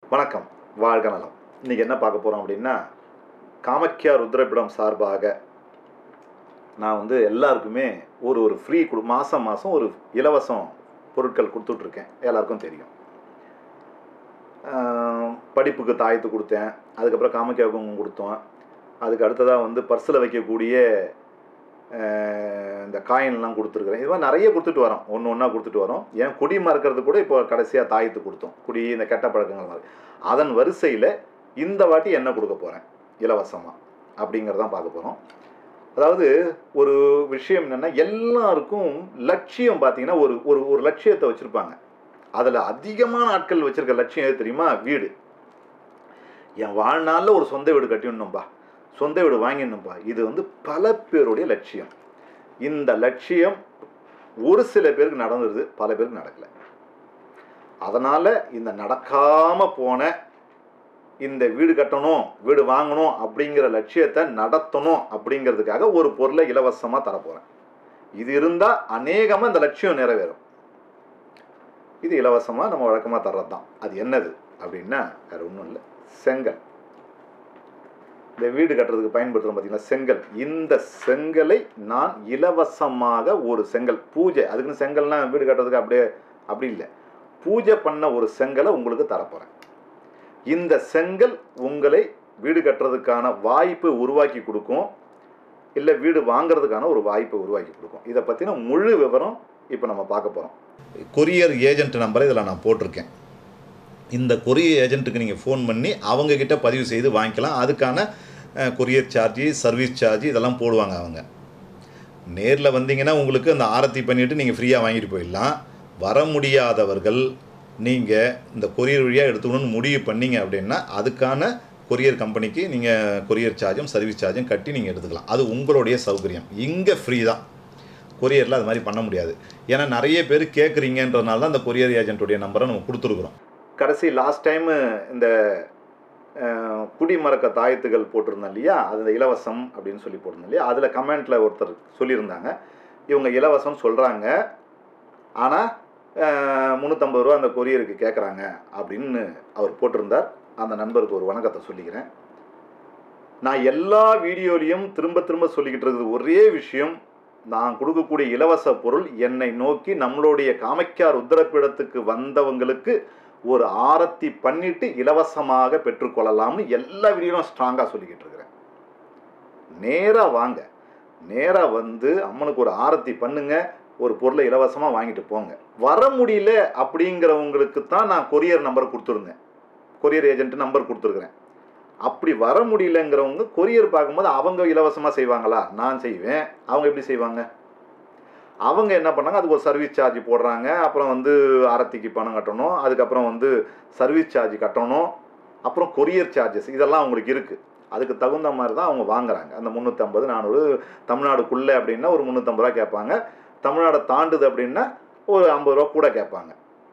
வணக்கம் வாழ்க நலம் இன்றைக்கி என்ன பார்க்க போகிறோம் அப்படின்னா காமக்கியா ருத்ரபிடம் சார்பாக நான் வந்து எல்லாருக்குமே ஒரு ஒரு ஃப்ரீ கொடு மாதம் மாதம் ஒரு இலவசம் பொருட்கள் கொடுத்துட்ருக்கேன் எல்லாருக்கும் தெரியும் ஆஹ் படிப்புக்கு தாயத்து கொடுத்தேன் அதுக்கப்புறம் காமக்கியா குங்குமம் கொடுத்தோம் அதுக்கு அடுத்ததாக வந்து பர்ஸில் வைக்கக்கூடிய ஆஹ் இந்த காயின்லாம் கொடுத்துருக்குறேன் இது மாதிரி நிறைய கொடுத்துட்டு வரோம் ஒன்று ஒன்றா கொடுத்துட்டு வரோம் ஏன் குடி மறக்கிறது கூட இப்போ கடைசியாக தாயத்து கொடுத்தோம் குடி இந்த கெட்ட பழக்கங்கள் மாதிரி அதன் வரிசையில் இந்த வாட்டி என்ன கொடுக்க போகிறேன் இலவசமாக அப்படிங்கிறதான் பார்க்க போகிறோம் அதாவது ஒரு விஷயம் என்னென்னா எல்லாருக்கும் லட்சியம் பார்த்தீங்கன்னா ஒரு ஒரு ஒரு லட்சியத்தை வச்சுருப்பாங்க அதில் அதிகமான ஆட்கள் வச்சுருக்க லட்சியம் எது தெரியுமா வீடு என் வாழ்நாளில் ஒரு சொந்த வீடு கட்டிடணும்பா சொந்த வீடு வாங்கிடணும்பா இது வந்து பல பேருடைய லட்சியம் இந்த லட்சியம் ஒரு சில பேருக்கு நடந்துருது பல பேருக்கு நடக்கலை அதனால் இந்த நடக்காமல் போன இந்த வீடு கட்டணும் வீடு வாங்கணும் அப்படிங்கிற லட்சியத்தை நடத்தணும் அப்படிங்கிறதுக்காக ஒரு பொருளை இலவசமாக தரப்போகிறேன் இது இருந்தால் அநேகமாக இந்த லட்சியம் நிறைவேறும் இது இலவசமாக நம்ம வழக்கமாக தர்றது தான் அது என்னது அப்படின்னா வேறு ஒன்றும் இல்லை செங்கல் இந்த வீடு கட்டுறதுக்கு பயன்படுத்துகிறோம் பார்த்தீங்கன்னா செங்கல் இந்த செங்கலை நான் இலவசமாக ஒரு செங்கல் பூஜை அதுக்குன்னு செங்கல்னால் வீடு கட்டுறதுக்கு அப்படியே அப்படி இல்லை பூஜை பண்ண ஒரு செங்கலை உங்களுக்கு தரப்போகிறேன் இந்த செங்கல் உங்களை வீடு கட்டுறதுக்கான வாய்ப்பு உருவாக்கி கொடுக்கும் இல்லை வீடு வாங்குறதுக்கான ஒரு வாய்ப்பை உருவாக்கி கொடுக்கும் இதை பற்றின முழு விவரம் இப்போ நம்ம பார்க்க போகிறோம் கொரியர் ஏஜென்ட் நம்பரை இதில் நான் போட்டிருக்கேன் இந்த கொரியர் ஏஜென்ட்டுக்கு நீங்கள் ஃபோன் பண்ணி அவங்கக்கிட்ட பதிவு செய்து வாங்கிக்கலாம் அதுக்கான கொரியர் சார்ஜி சர்வீஸ் சார்ஜ் இதெல்லாம் போடுவாங்க அவங்க நேரில் வந்தீங்கன்னா உங்களுக்கு அந்த ஆரத்தி பண்ணிவிட்டு நீங்கள் ஃப்ரீயாக வாங்கிட்டு போயிடலாம் வர முடியாதவர்கள் நீங்கள் இந்த கொரியர் வழியாக எடுத்துக்கணும்னு முடிவு பண்ணீங்க அப்படின்னா அதுக்கான கொரியர் கம்பெனிக்கு நீங்கள் கொரியர் சார்ஜும் சர்வீஸ் சார்ஜும் கட்டி நீங்கள் எடுத்துக்கலாம் அது உங்களுடைய சௌகரியம் இங்கே ஃப்ரீ தான் கொரியரில் அது மாதிரி பண்ண முடியாது ஏன்னா நிறைய பேர் கேட்குறீங்கன்றதுனால தான் அந்த கொரியர் ஏஜென்ட்டுடைய நம்பரை நம்ம கொடுத்துருக்குறோம் கடைசி லாஸ்ட் டைமு இந்த குடிமறக்க தாயத்துகள் போட்டிருந்தோம் இல்லையா அது இலவசம் அப்படின்னு சொல்லி போட்டிருந்தோம் இல்லையா அதில் கமெண்ட்டில் ஒருத்தர் சொல்லியிருந்தாங்க இவங்க இலவசம் சொல்கிறாங்க ஆனால் முந்நூற்றம்பது ரூபா அந்த கொரியருக்கு கேட்குறாங்க அப்படின்னு அவர் போட்டிருந்தார் அந்த நண்பருக்கு ஒரு வணக்கத்தை சொல்லிக்கிறேன் நான் எல்லா வீடியோலையும் திரும்ப திரும்ப சொல்லிக்கிட்டு இருக்கிறது ஒரே விஷயம் நான் கொடுக்கக்கூடிய இலவச பொருள் என்னை நோக்கி நம்மளுடைய காமைக்கார் உத்தரப்பிடத்துக்கு வந்தவங்களுக்கு ஒரு ஆரத்தி பண்ணிட்டு இலவசமாக பெற்றுக்கொள்ளலாம்னு எல்லா வீடியோவும் ஸ்ட்ராங்காக சொல்லிக்கிட்டு இருக்கிறேன் நேராக வாங்க நேராக வந்து அம்மனுக்கு ஒரு ஆரத்தி பண்ணுங்க ஒரு பொருளை இலவசமாக வாங்கிட்டு போங்க வர முடியல அப்படிங்கிறவங்களுக்கு தான் நான் கொரியர் நம்பர் கொடுத்துருந்தேன் கொரியர் ஏஜென்ட் நம்பர் கொடுத்துருக்குறேன் அப்படி வர முடியலங்கிறவங்க கொரியர் பார்க்கும்போது அவங்க இலவசமாக செய்வாங்களா நான் செய்வேன் அவங்க எப்படி செய்வாங்க அவங்க என்ன பண்ணாங்க அதுக்கு ஒரு சர்வீஸ் சார்ஜ் போடுறாங்க அப்புறம் வந்து ஆரத்திக்கு பணம் கட்டணும் அதுக்கப்புறம் வந்து சர்வீஸ் சார்ஜ் கட்டணும் அப்புறம் கொரியர் சார்ஜஸ் இதெல்லாம் அவங்களுக்கு இருக்குது அதுக்கு தகுந்த மாதிரி தான் அவங்க வாங்குறாங்க அந்த முந்நூற்றம்பது நானூறு தமிழ்நாடுக்குள்ளே அப்படின்னா ஒரு முந்நூற்றம்பது ரூபா கேட்பாங்க தமிழ்நாடை தாண்டுது அப்படின்னா ஒரு ஐம்பது ரூபா கூட கேட்பாங்க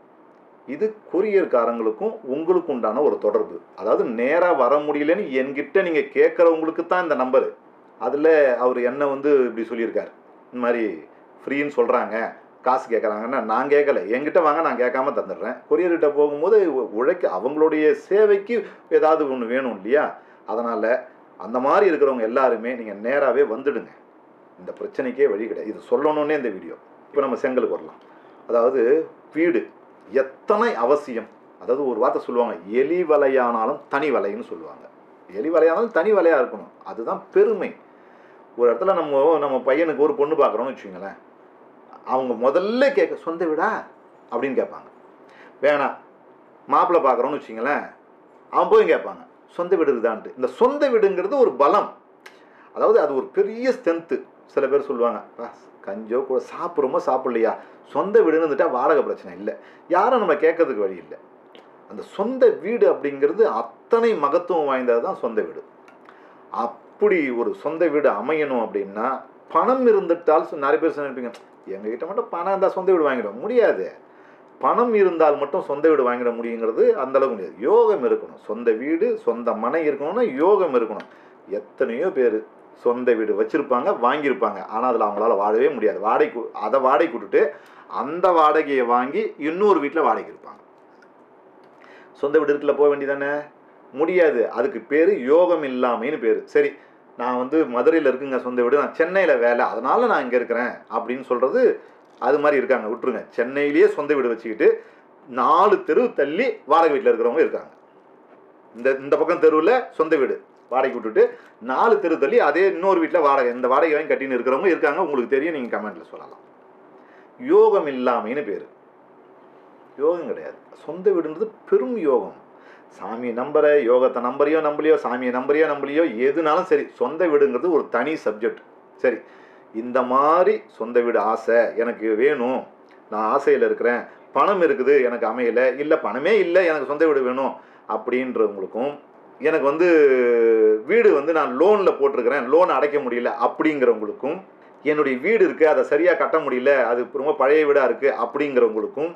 இது கொரியர்காரங்களுக்கும் உங்களுக்கு உண்டான ஒரு தொடர்பு அதாவது நேராக வர முடியலன்னு என்கிட்ட நீங்கள் கேட்குறவங்களுக்கு தான் இந்த நம்பரு அதில் அவர் என்ன வந்து இப்படி சொல்லியிருக்கார் இந்த மாதிரி ஃப்ரீன்னு சொல்கிறாங்க காசு கேட்குறாங்கன்னா நான் கேட்கல என்கிட்ட வாங்க நான் கேட்காம தந்துடுறேன் கொரியர்கிட்ட போகும்போது உழைக்க அவங்களுடைய சேவைக்கு ஏதாவது ஒன்று வேணும் இல்லையா அதனால் அந்த மாதிரி இருக்கிறவங்க எல்லாருமே நீங்கள் நேராகவே வந்துடுங்க இந்த பிரச்சனைக்கே வழி கிடையாது இது சொல்லணுன்னே இந்த வீடியோ இப்போ நம்ம செங்கலுக்கு வரலாம் அதாவது வீடு எத்தனை அவசியம் அதாவது ஒரு வார்த்தை சொல்லுவாங்க எலி வலையானாலும் தனி வலைன்னு சொல்லுவாங்க எலி வலையானாலும் தனி வலையாக இருக்கணும் அதுதான் பெருமை ஒரு இடத்துல நம்ம நம்ம பையனுக்கு ஒரு பொண்ணு பார்க்குறோம்னு வச்சுங்களேன் அவங்க முதல்ல கேட்க சொந்த வீடா அப்படின்னு கேட்பாங்க வேணாம் மாப்பிள்ளை பார்க்குறோன்னு வச்சுங்களேன் அவன் போய் கேட்பாங்க சொந்த வீடு இருக்குதான்ட்டு இந்த சொந்த வீடுங்கிறது ஒரு பலம் அதாவது அது ஒரு பெரிய ஸ்ட்ரென்த்து சில பேர் சொல்லுவாங்க கஞ்சோ கூட சாப்பிட்றோமோ சாப்பிட்லையா சொந்த வீடுன்னு வந்துட்டால் வாடகை பிரச்சனை இல்லை யாரும் நம்ம கேட்கறதுக்கு வழி இல்லை அந்த சொந்த வீடு அப்படிங்கிறது அத்தனை மகத்துவம் வாய்ந்தது தான் சொந்த வீடு அப்படி ஒரு சொந்த வீடு அமையணும் அப்படின்னா பணம் இருந்துட்டால் நிறைய பேர் நினைப்பீங்க எங்ககிட்ட மட்டும் பணம் இருந்தால் சொந்த வீடு வாங்கிட முடியாது பணம் இருந்தால் மட்டும் சொந்த வீடு வாங்கிட முடியுங்கிறது அந்தளவுக்கு முடியாது யோகம் இருக்கணும் சொந்த வீடு சொந்த மனை இருக்கணும்னா யோகம் இருக்கணும் எத்தனையோ பேர் சொந்த வீடு வச்சுருப்பாங்க வாங்கியிருப்பாங்க ஆனால் அதில் அவங்களால வாழவே முடியாது வாடகை அதை வாடகை விட்டுட்டு அந்த வாடகையை வாங்கி இன்னொரு வீட்டில் வாடகை இருப்பாங்க சொந்த வீடு இருக்குல்ல போக வேண்டியதானே முடியாது அதுக்கு பேர் யோகம் இல்லாமைன்னு பேர் சரி நான் வந்து மதுரையில் இருக்குங்க சொந்த வீடு நான் சென்னையில் வேலை அதனால் நான் இங்கே இருக்கிறேன் அப்படின்னு சொல்கிறது அது மாதிரி இருக்காங்க விட்டுருங்க சென்னையிலேயே சொந்த வீடு வச்சுக்கிட்டு நாலு தெரு தள்ளி வாடகை வீட்டில் இருக்கிறவங்க இருக்காங்க இந்த இந்த பக்கம் தெருவில் சொந்த வீடு வாடகை விட்டுட்டு நாலு தெரு தள்ளி அதே இன்னொரு வீட்டில் வாடகை இந்த வாடகை வாங்கி கட்டின்னு இருக்கிறவங்க இருக்காங்க உங்களுக்கு தெரியும் நீங்கள் கமெண்ட்டில் சொல்லலாம் யோகம் இல்லாமைன்னு பேர் யோகம் கிடையாது சொந்த வீடுன்றது பெரும் யோகம் சாமியை நம்புற யோகத்தை நம்புறியோ நம்பலையோ சாமியை நம்புறியோ நம்பலையோ எதுனாலும் சரி சொந்த வீடுங்கிறது ஒரு தனி சப்ஜெக்ட் சரி இந்த மாதிரி சொந்த வீடு ஆசை எனக்கு வேணும் நான் ஆசையில் இருக்கிறேன் பணம் இருக்குது எனக்கு அமையலை இல்லை பணமே இல்லை எனக்கு சொந்த வீடு வேணும் அப்படின்றவங்களுக்கும் எனக்கு வந்து வீடு வந்து நான் லோனில் போட்டிருக்கிறேன் லோன் அடைக்க முடியல அப்படிங்கிறவங்களுக்கும் என்னுடைய வீடு இருக்குது அதை சரியாக கட்ட முடியல அது ரொம்ப பழைய வீடாக இருக்குது அப்படிங்கிறவங்களுக்கும்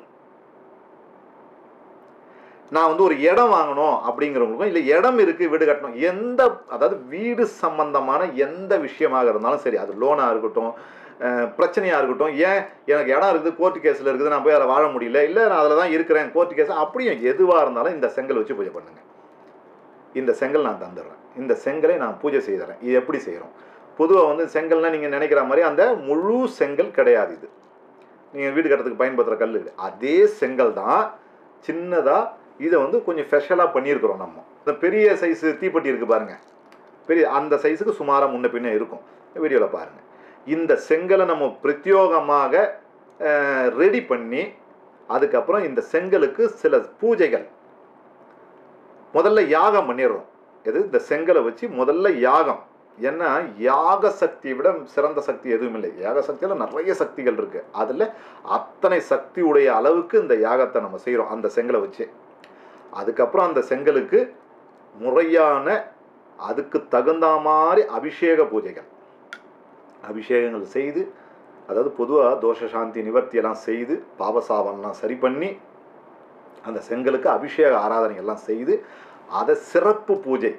நான் வந்து ஒரு இடம் வாங்கணும் அப்படிங்கிறவங்களுக்கும் இல்லை இடம் இருக்குது வீடு கட்டணும் எந்த அதாவது வீடு சம்பந்தமான எந்த விஷயமாக இருந்தாலும் சரி அது லோனாக இருக்கட்டும் அஹ், பிரச்சனையாக இருக்கட்டும் ஏன் எனக்கு இடம் இருக்குது கோர்ட்டு கேஸில் இருக்குது நான் போய் அதில் வாழ முடியல இல்லை நான் அதில் தான் இருக்கிறேன் கோர்ட்டு கேஸ் அப்படியும் எதுவாக இருந்தாலும் இந்த செங்கல் வச்சு பூஜை பண்ணுங்க இந்த செங்கல் நான் தந்துடுறேன் இந்த செங்கலை நான் பூஜை செய்துறேன் இது எப்படி செய்கிறோம் பொதுவாக வந்து செங்கல்னா நீங்கள் நினைக்கிற மாதிரி அந்த முழு செங்கல் கிடையாது இது நீங்கள் வீடு கட்டுறதுக்கு பயன்படுத்துகிற கல் கிடையாது. அதே செங்கல் தான் சின்னதாக இதை வந்து கொஞ்சம் ஸ்பெஷலாக பண்ணியிருக்கிறோம் நம்ம இந்த பெரிய சைஸு தீப்பெட்டி இருக்குது பாருங்கள் பெரிய அந்த சைஸுக்கு சுமாராக முன்ன பின்ன இருக்கும் வீடியோவில் பாருங்கள் இந்த செங்கலை நம்ம பிரத்யோகமாக ரெடி பண்ணி அதுக்கப்புறம் இந்த செங்கலுக்கு சில பூஜைகள் முதல்ல யாகம் பண்ணிடுறோம் எது இந்த செங்கலை வச்சு முதல்ல யாகம் ஏன்னா யாக சக்தியை விட சிறந்த சக்தி எதுவும் இல்லை யாக சக்தியில் நிறைய சக்திகள் இருக்கு அதில் அத்தனை சக்தி உடைய அளவுக்கு இந்த யாகத்தை நம்ம செய்கிறோம் அந்த செங்கலை வச்சு அதுக்கப்புறம் அந்த செங்கலுக்கு முறையான அதுக்கு தகுந்த மாதிரி அபிஷேக பூஜைகள் அபிஷேகங்கள் செய்து அதாவது பொதுவாக தோஷ சாந்தி நிவர்த்தி எல்லாம் செய்து பாவசாபம்லாம் சரி பண்ணி அந்த செங்கலுக்கு அபிஷேக ஆராதனை எல்லாம் செய்து அதை சிறப்பு பூஜை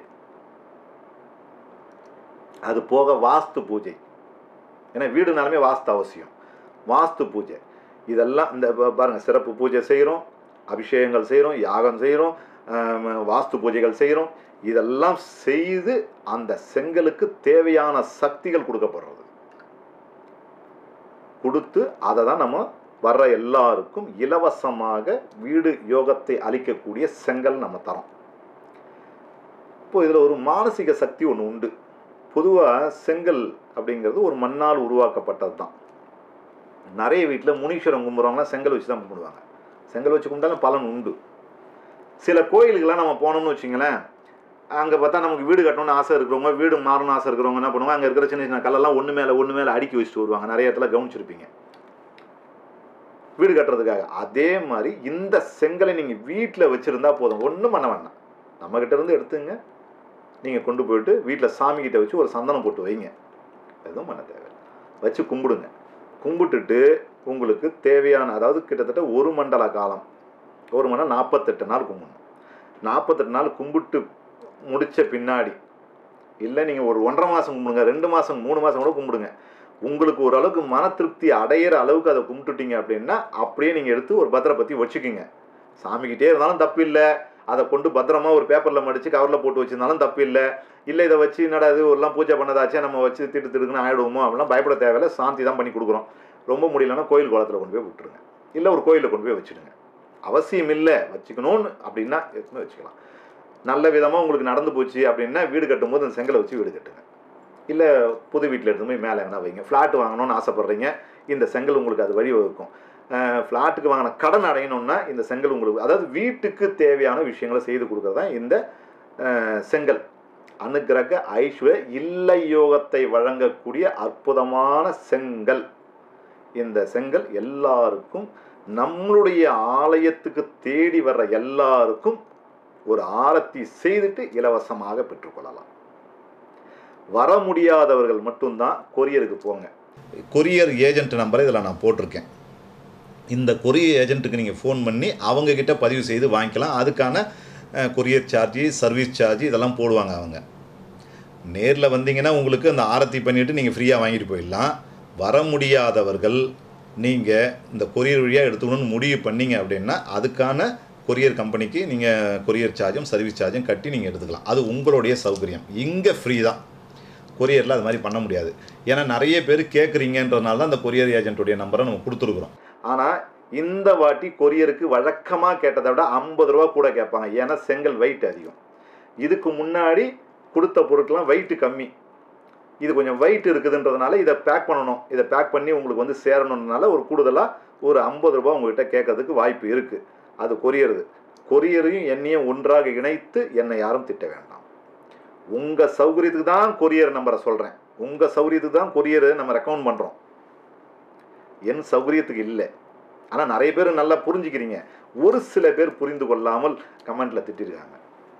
அது போக வாஸ்து பூஜை ஏன்னா வீடுனாலுமே வாஸ்து அவசியம் வாஸ்து பூஜை இதெல்லாம் இந்த பா- பாருங்க சிறப்பு பூஜை செய்கிறோம் அபிஷேகங்கள் செய்கிறோம் யாகம் செய்கிறோம் வாஸ்து பூஜைகள் செய்கிறோம் இதெல்லாம் செய்து அந்த செங்கலுக்கு தேவையான சக்திகள் கொடுக்கப்படுறது கொடுத்து அதை தான் நம்ம வர்ற எல்லாருக்கும் இலவசமாக வீடு யோகத்தை அளிக்கக்கூடிய செங்கல் நம்ம தரோம் இப்போ இதில் ஒரு மானசீக சக்தி ஒன்று உண்டு பொதுவாக செங்கல் அப்படிங்கிறது ஒரு மண்ணால் உருவாக்கப்பட்டது தான் நிறைய வீட்டில் முனீஸ்வரம் கும்பிட்றவங்களாம் செங்கல் வச்சு தான் கும்பிடுவாங்க செங்கல் வச்சு கும்பிட்டாலும் பலன் உண்டு சில கோயிலுக்கெல்லாம் நம்ம போனோம்னு வச்சுங்களேன் அங்கே பார்த்தா நமக்கு வீடு கட்டணும்னு ஆசை இருக்கிறவங்க வீடு மாறணும்னு ஆசை இருக்கிறவங்க என்ன பண்ணுவாங்க அங்கே இருக்கிற சின்ன சின்ன கல்லெல்லாம் ஒன்று மேலே ஒன்று மேலே அடுக்கி வச்சுட்டு வருவாங்க நிறைய இடத்துல கவனிச்சிருப்பீங்க வீடு கட்டுறதுக்காக அதே மாதிரி இந்த செங்கலை நீங்கள் வீட்டில் வச்சுருந்தா போதும் ஒன்றும் பண்ண வேண்டாம் நம்மக்கிட்ட இருந்து எடுத்துங்க நீங்கள் கொண்டு போயிட்டு வீட்டில் சாமி கிட்ட வச்சு ஒரு சந்தனம் போட்டு வைங்க எதுவும் பண்ண தேவை வச்சு கும்பிடுங்க கும்பிட்டுட்டு உங்களுக்கு தேவையான அதாவது கிட்டத்தட்ட ஒரு மண்டல காலம் ஒரு மணி நேரம் நாற்பத்தெட்டு நாள் கும்பிடணும் நாற்பத்தெட்டு நாள் கும்பிட்டு முடித்த பின்னாடி இல்லை நீங்கள் ஒரு ஒன்றரை மாதம் கும்பிடுங்க ரெண்டு மாதம் மூணு மாதம் கூட கும்பிடுங்க உங்களுக்கு ஓரளவுக்கு மன திருப்தி அடையிற அளவுக்கு அதை கும்பிட்டுட்டீங்க அப்படின்னா அப்படியே நீங்கள் எடுத்து ஒரு பத்திரப்பத்தி வச்சுக்கிங்க சாமிக்கிட்டே இருந்தாலும் தப்பு இல்லை அதை கொண்டு பத்திரமா ஒரு பேப்பரில் மடித்து கவரில் போட்டு வச்சிருந்தாலும் தப்பு இல்லை இல்லை இதை வச்சு என்னடா இது எல்லாம் பூஜை பண்ணதாச்சே நம்ம வச்சு திட்டு திட்டுக்குன்னு ஆயிடுவோமோ அப்படிலாம் பயப்பட தேவையில்ல சாந்தி தான் பண்ணி கொடுக்குறோம் ரொம்ப முடியலன்னா கோயில் குளத்தில் கொண்டு போய் விட்டுருங்க இல்லை ஒரு கோயிலில் கொண்டு போய் வச்சுடுங்க அவசியம் இல்லை வச்சுக்கணும்னு அப்படின்னா எதுவுமே வச்சுக்கலாம் நல்ல விதமாக உங்களுக்கு நடந்து போச்சு அப்படின்னா வீடு கட்டும்போது அந்த செங்கலை வச்சு வீடு கட்டுங்க இல்லை புது வீட்டில் எடுத்து போய் மேலே எங்கன்னா வைங்க ஃப்ளாட் வாங்கணும்னு ஆசைப்பட்றீங்க இந்த செங்கல் உங்களுக்கு அது வழிவகுக்கும் ஃப்ளாட்டுக்கு வாங்கின கடன் அடையணும்னா இந்த செங்கல் உங்களுக்கு அதாவது வீட்டுக்கு தேவையான விஷயங்களை செய்து கொடுக்குறது தான் இந்த அஹ், செங்கல் அனுக்கிரக ஐஸ்வர்ய இல்லை யோகத்தை வழங்கக்கூடிய அற்புதமான செங்கல் இந்த செங்கல் எல்லாருக்கும் நம்மளுடைய ஆலயத்துக்கு தேடி வர்ற எல்லாருக்கும் ஒரு ஆரத்தி செய்துட்டு இலவசமாக பெற்றுக்கொள்ளலாம் வர முடியாதவர்கள் மட்டும்தான் கொரியருக்கு போங்க கொரியர் ஏஜென்ட் நம்பரை இதில் நான் போட்டிருக்கேன் இந்த கொரியர் ஏஜென்ட்டுக்கு நீங்கள் ஃபோன் பண்ணி அவங்கக்கிட்ட பதிவு செய்து வாங்கிக்கலாம் அதுக்கான அஹ், கொரியர் சார்ஜ் சர்வீஸ் சார்ஜ் இதெல்லாம் போடுவாங்க அவங்க நேரில் வந்தீங்கன்னா உங்களுக்கு அந்த ஆரத்தி பண்ணிவிட்டு நீங்கள் ஃப்ரீயாக வாங்கிட்டு போயிடலாம் வர முடியாதவர்கள் நீங்கள் இந்த கொரியர் வழியாக எடுத்துக்கணும்னு முடிவு பண்ணீங்க அப்படின்னா அதுக்கான கொரியர் கம்பெனிக்கு நீங்கள் கொரியர் சார்ஜும் சர்வீஸ் சார்ஜும் கட்டி நீங்கள் எடுத்துக்கலாம் அது உங்களுடைய சௌகரியம் இங்கே ஃப்ரீ தான் கொரியரில் அது மாதிரி பண்ண முடியாது ஏன்னா நிறைய பேர் கேட்குறீங்கன்றதுனால தான் அந்த கொரியர் ஏஜென்ட்டுடைய நம்பரை நம்ம கொடுத்துருக்குறோம் ஆனால் இந்த வாட்டி கொரியருக்கு வழக்கமாக கேட்டதை விட ஐம்பது ரூபா கூட கேட்பாங்க ஏன்னா செங்கல் வெயிட் அதிகம் இதுக்கு முன்னாடி கொடுத்த பொருட்கள்லாம் வெயிட் கம்மி இது கொஞ்சம் வெயிட் இருக்குதுன்றதுனால இதை பேக் பண்ணணும் இதை பேக் பண்ணி உங்களுக்கு வந்து சேரணுன்றதுனால ஒரு கூடுதலாக ஒரு ஐம்பது ரூபா உங்ககிட்ட கேட்கறதுக்கு வாய்ப்பு இருக்குது அது கொரியருது கொரியரையும் என்னையும் ஒன்றாக இணைத்து என்னை யாரும் திட்ட வேண்டாம் உங்கள் சௌகரியத்துக்கு தான் கொரியர் நம்பரை சொல்கிறேன் உங்கள் சௌகரியத்துக்கு தான் கொரியர் நம்ம ரெக்கமெண்ட் பண்ணுறோம் என் சௌகரியத்துக்கு இல்லை ஆனால் நிறைய பேர் நல்லா புரிஞ்சுக்கிறீங்க ஒரு சில பேர் புரிந்து கொள்ளாமல் கமெண்ட்டில் திட்டிருக்காங்க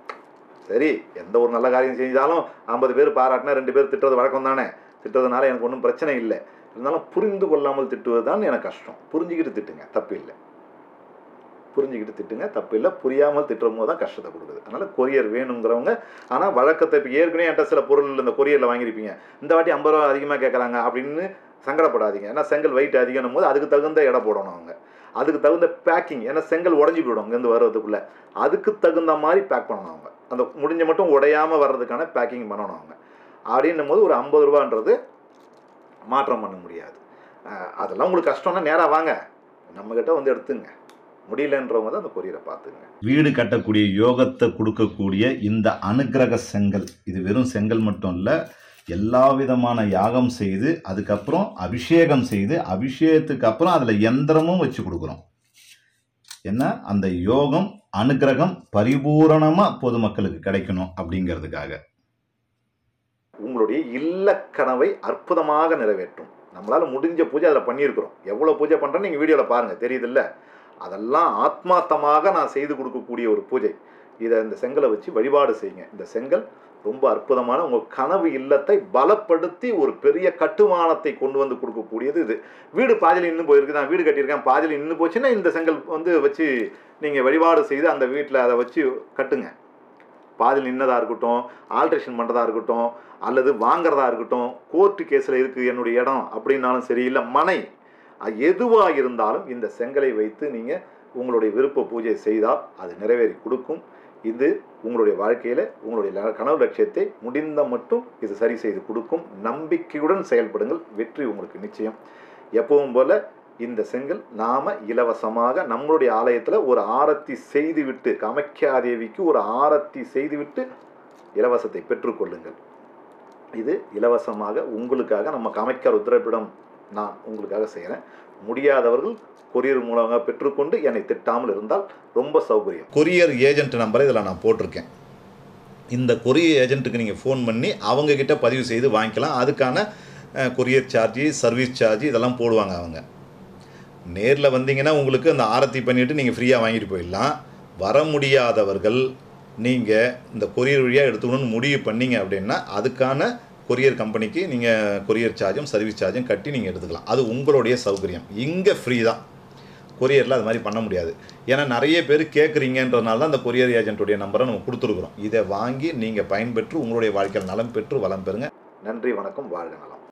சரி எந்த ஒரு நல்ல காரியம் செஞ்சாலும் ஐம்பது பேர் பாராட்டினா ரெண்டு பேர் திட்டுறது வழக்கம் தானே திட்டுறதுனால எனக்கு ஒன்றும் பிரச்சனை இல்லை இருந்தாலும் புரிந்து கொள்ளாமல் திட்டுவது தான் எனக்கு கஷ்டம் புரிஞ்சுக்கிட்டு திட்டுங்க தப்பு இல்லை புரிஞ்சுக்கிட்டு திட்டுங்க தப்பு இல்லை புரியாமல் திட்டுற போது தான் கஷ்டத்தை கொடுக்குது அதனால் கொரியர் வேணுங்கிறவங்க ஆனால் வழக்கத்தை இப்போ ஏற்கனவே என்கிட்ட சில பொருள் இந்த கொரியரில் வாங்கியிருப்பீங்க இந்த வாட்டி ஐம்பது ரூபா அதிகமாக கேட்குறாங்க அப்படின்னு சங்கடப்படாதீங்க ஏன்னா செங்கல் வெயிட் அதிகம் போது அதுக்கு தகுந்த இடம் போடணும் அவங்க அதுக்கு தகுந்த பேக்கிங் ஏன்னா செங்கல் உடஞ்சி போயிடும் இங்கேருந்து வர்றதுக்குள்ளே அதுக்கு தகுந்த மாதிரி பேக் பண்ணணும் அவங்க அந்த முடிஞ்ச மட்டும் உடையாமல் வர்றதுக்கான பேக்கிங் பண்ணணும் அவங்க அப்படின்னும் போது ஒரு ஐம்பது ரூபான்றது மாற்றம் பண்ண முடியாது அஹ் அதெல்லாம் உங்களுக்கு கஷ்டம்னா நேராக வாங்க நம்மக்கிட்ட வந்து எடுத்துங்க முடியலன்றவங்க தான் அந்த கொரியரை பார்த்துங்க வீடு கட்டக்கூடிய யோகத்தை கொடுக்கக்கூடிய இந்த அனுக்கிரக செங்கல் இது வெறும் செங்கல் மட்டும் இல்லை எல்லா விதமான யாகம் செய்து அதுக்கப்புறம் அபிஷேகம் செய்து அபிஷேகத்துக்கு அப்புறம் அதில் எந்திரமும் வச்சு கொடுக்குறோம் என்ன அந்த யோகம் அனுக்கிரகம் பரிபூரணமாக பொதுமக்களுக்கு கிடைக்கணும் அப்படிங்கிறதுக்காக உங்களுடைய இல்ல கனவை அற்புதமாக நிறைவேற்றும் நம்மளால் முடிஞ்ச பூஜை அதில் பண்ணியிருக்கிறோம் எவ்வளோ பூஜை பண்ணுறேன்னு நீங்கள் வீடியோவில் பாருங்கள் தெரியுதுல்ல அதெல்லாம் ஆத்மார்த்தமாக நான் செய்து கொடுக்கக்கூடிய ஒரு பூஜை இதை இந்த செங்கலை வச்சு வழிபாடு செய்யுங்க இந்த செங்கல் ரொம்ப அற்புதமான உங்கள் கனவு இல்லத்தை பலப்படுத்தி ஒரு பெரிய கட்டுமானத்தை கொண்டு வந்து கொடுக்கக்கூடியது இது வீடு பாதியில் இன்னும் போயிருக்கு நான் வீடு கட்டியிருக்கேன் பாதியில் இன்னும் போச்சுன்னா இந்த செங்கல் வந்து வச்சு நீங்கள் வழிபாடு செய்து அந்த வீட்டில் அதை வச்சு கட்டுங்க பாதியில் நின்னதாக இருக்கட்டும் ஆல்ட்ரேஷன் பண்ணுறதா இருக்கட்டும் அல்லது வாங்குறதா இருக்கட்டும் கோர்ட்டு கேஸில் இருக்குது என்னுடைய இடம் அப்படின்னாலும் சரி இல்லை மனை எதுவாக இருந்தாலும் இந்த செங்கலை வைத்து நீங்கள் உங்களுடைய விருப்ப பூஜை செய்தால் அது நிறைவேறி கொடுக்கும் இது உங்களுடைய வாழ்க்கையில் உங்களுடைய ல- கனவு லட்சியத்தை முடிந்த மட்டும் இது சரி செய்து கொடுக்கும் நம்பிக்கையுடன் செயல்படுங்கள் வெற்றி உங்களுக்கு நிச்சயம் எப்பவும் போல இந்த செங்கல் நாம இலவசமாக நம்மளுடைய ஆலயத்தில் ஒரு ஆரத்தி செய்துவிட்டு காமக்கியாதேவிக்கு ஒரு ஆரத்தி செய்துவிட்டு இலவசத்தை பெற்றுக்கொள்ளுங்கள் இது இலவசமாக உங்களுக்காக நம்ம காமைக்கார் உத்தரப்பிடம் நான் உங்களுக்காக செய்கிறேன் முடியாதவர்கள் கொரியர் மூலமாக பெற்றுக்கொண்டு என்னை திட்டாமல் இருந்தால் ரொம்ப சௌகரியம் கொரியர் ஏஜென்ட் நம்பரை இதில் நான் போட்டிருக்கேன் இந்த கொரியர் ஏஜென்ட்டுக்கு நீங்கள் ஃபோன் பண்ணி அவங்கக்கிட்ட பதிவு செய்து வாங்கிக்கலாம் அதுக்கான அஹ், கொரியர் சார்ஜ் சர்வீஸ் சார்ஜ் இதெல்லாம் போடுவாங்க அவங்க நேரில் வந்தீங்கன்னா உங்களுக்கு அந்த ஆரத்தி பண்ணிவிட்டு நீங்கள் ஃப்ரீயாக வாங்கிட்டு போயிடலாம் வர முடியாதவர்கள் நீங்கள் இந்த கொரியர் வழியாக எடுத்துக்கணும்னு முடிவு பண்ணீங்க அப்படின்னா அதுக்கான கொரியர் கம்பெனிக்கு நீங்கள் கொரியர் சார்ஜும் சர்வீஸ் சார்ஜும் கட்டி நீங்கள் எடுத்துக்கலாம் அது உங்களுடைய சௌகரியம் இங்கே ஃப்ரீ தான் கொரியரில் அது மாதிரி பண்ண முடியாது ஏன்னா நிறைய பேர் கேட்குறீங்கன்றதுனால தான் அந்த கொரியர் ஏஜென்ட்டுடைய நம்பரை நம்ம கொடுத்துருக்குறோம் இதை வாங்கி நீங்கள் பயன்பெற்று உங்களுடைய வாழ்க்கையில் நலம் பெற்று வளம் பெறுங்க நன்றி வணக்கம் வாழ்க நலம்